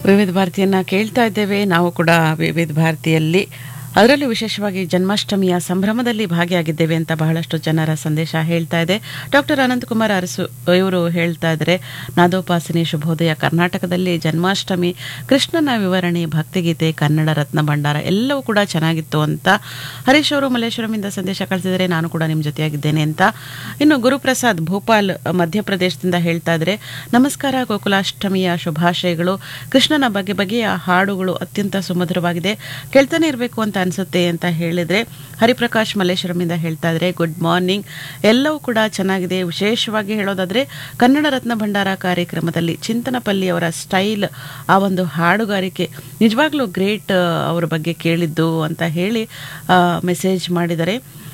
ವಿವಿಧ ಭಾರತಿಯನ್ನ ಕೇಳ್ತಾ ಇದ್ದೇವೆ ನಾವು ಕೂಡ ವಿವಿಧ ಭಾರತಿಯಲ್ಲಿ ಅದರಲ್ಲೂ ವಿಶೇಷವಾಗಿ ಜನ್ಮಾಷ್ಟಮಿಯ ಸಂಭ್ರಮದಲ್ಲಿ ಭಾಗಿಯಾಗಿದ್ದೇವೆ ಅಂತ ಬಹಳಷ್ಟು ಜನರ ಸಂದೇಶ ಹೇಳ್ತಾ ಇದೆ ಡಾಕ್ಟರ್ ಅನಂತಕುಮಾರ್ ಅರಸು ಇವರು ಹೇಳ್ತಾ ಇದ್ದಾರೆ ನಾದೋಪಾಸನೆ ಶುಭೋದಯ ಕರ್ನಾಟಕದಲ್ಲಿ ಜನ್ಮಾಷ್ಟಮಿ ಕೃಷ್ಣನ ವಿವರಣೆ ಭಕ್ತಿಗೀತೆ ಕನ್ನಡ ರತ್ನ ಭಂಡಾರ ಎಲ್ಲವೂ ಕೂಡ ಚೆನ್ನಾಗಿತ್ತು ಅಂತ ಹರೀಶ್ ಅವರು ಮಲ್ಲೇಶ್ವರಮಿಂದ ಸಂದೇಶ ಕಳಿಸಿದರೆ ನಾನು ಕೂಡ ನಿಮ್ಮ ಜೊತೆಯಾಗಿದ್ದೇನೆ ಅಂತ ಇನ್ನು ಗುರುಪ್ರಸಾದ್ ಭೋಪಾಲ್ ಮಧ್ಯಪ್ರದೇಶದಿಂದ ಹೇಳ್ತಾ ಇದ್ದಾರೆ ನಮಸ್ಕಾರ ಗೋಕುಲಾಷ್ಟಮಿಯ ಶುಭಾಶಯಗಳು ಕೃಷ್ಣನ ಬಗೆ ಬಗೆಯ ಹಾಡುಗಳು ಅತ್ಯಂತ ಸುಮಧುರವಾಗಿದೆ ಕೇಳ್ತಾನೆ ಇರಬೇಕು ಅಂತ ಅನ್ಸುತ್ತೆ ಅಂತ ಹೇಳಿದ್ರೆ ಹರಿಪ್ರಕಾಶ್ ಮಲ್ಲೇಶ್ವರಮಿಂದ ಹೇಳ್ತಾ ಇದ್ರೆ ಗುಡ್ ಮಾರ್ನಿಂಗ್ ಎಲ್ಲವೂ ಕೂಡ ಚೆನ್ನಾಗಿದೆ ವಿಶೇಷವಾಗಿ ಹೇಳೋದಾದ್ರೆ ಕನ್ನಡ ರತ್ನ ಭಂಡಾರ ಕಾರ್ಯಕ್ರಮದಲ್ಲಿ ಚಿಂತನಪಲ್ಲಿ ಅವರ ಸ್ಟೈಲ್ ಆ ಒಂದು ಹಾಡುಗಾರಿಕೆ ನಿಜವಾಗ್ಲೂ ಗ್ರೇಟ್ ಅವ್ರ ಬಗ್ಗೆ ಕೇಳಿದ್ದು ಅಂತ ಹೇಳಿ ಮೆಸೇಜ್ ಮಾಡಿದ್ದಾರೆ